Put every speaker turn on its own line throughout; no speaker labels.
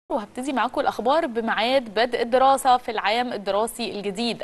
وهبتدي معاكم الأخبار بميعاد بدء الدراسة في العام الدراسي الجديد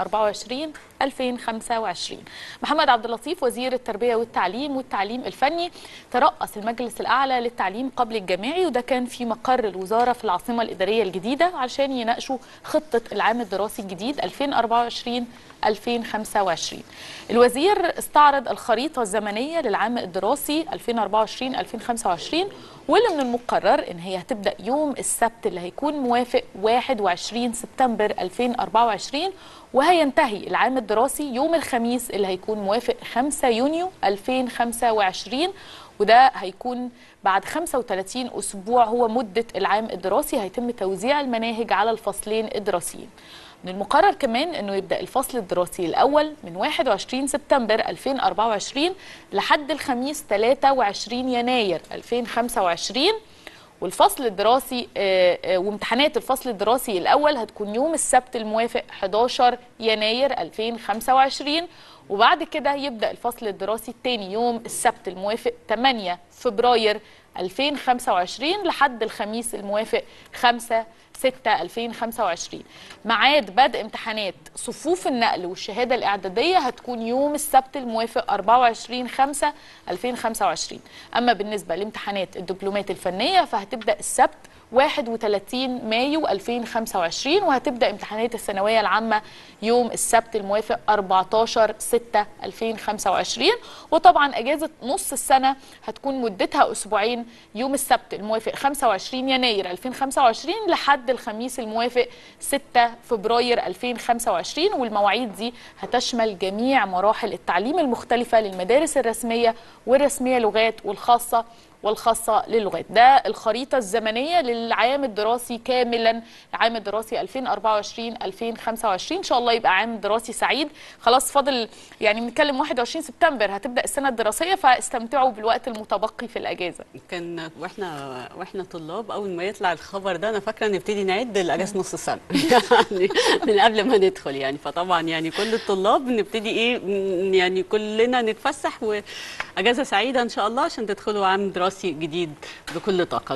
2024-2025 محمد عبد اللطيف وزير التربية والتعليم والتعليم الفني ترأس المجلس الأعلى للتعليم قبل الجامعي وده كان في مقر الوزارة في العاصمة الإدارية الجديدة علشان يناقشوا خطة العام الدراسي الجديد 2024 2025 الوزير استعرض الخريطة الزمنية للعام الدراسي 2024-2025 واللي من المقرر ان هي هتبدا يوم السبت اللي هيكون موافق 21 سبتمبر 2024 وهينتهي العام الدراسي يوم الخميس اللي هيكون موافق 5 يونيو 2025 وده هيكون بعد 35 اسبوع هو مده العام الدراسي هيتم توزيع المناهج على الفصلين الدراسيين من المقرر كمان انه يبدا الفصل الدراسي الاول من 21 سبتمبر 2024 لحد الخميس 23 يناير 2025 والفصل الدراسي وامتحانات الفصل الدراسي الاول هتكون يوم السبت الموافق 11 يناير 2025 وبعد كده يبدا الفصل الدراسي الثاني يوم السبت الموافق 8 فبراير 2025 لحد الخميس الموافق 5 6 2025 ميعاد بدء امتحانات صفوف النقل والشهادة الإعدادية هتكون يوم السبت الموافق 24 5 2025 أما بالنسبة لامتحانات الدبلومات الفنية فهتبدأ السبت 31 مايو 2025 وهتبدا امتحانات الثانويه العامه يوم السبت الموافق 14 6 2025 وطبعا اجازه نص السنه هتكون مدتها اسبوعين يوم السبت الموافق 25 يناير 2025 لحد الخميس الموافق 6 فبراير 2025 والمواعيد دي هتشمل جميع مراحل التعليم المختلفه للمدارس الرسميه والرسميه لغات والخاصه والخاصة للغات ده الخريطة الزمنية للعام الدراسي كاملا العام الدراسي 2024-2025 إن شاء الله يبقى عام دراسي سعيد خلاص فاضل يعني بنتكلم 21 سبتمبر هتبدأ السنة الدراسية فاستمتعوا بالوقت المتبقي في الأجازة
كان واحنا واحنا طلاب اول ما يطلع الخبر ده انا فاكره نبتدي نعد الاجازه نص السنه يعني من قبل ما ندخل يعني فطبعا يعني كل الطلاب نبتدي ايه يعني كلنا نتفسح واجازه سعيده ان شاء الله عشان تدخلوا عام دراسي جديد بكل طاقه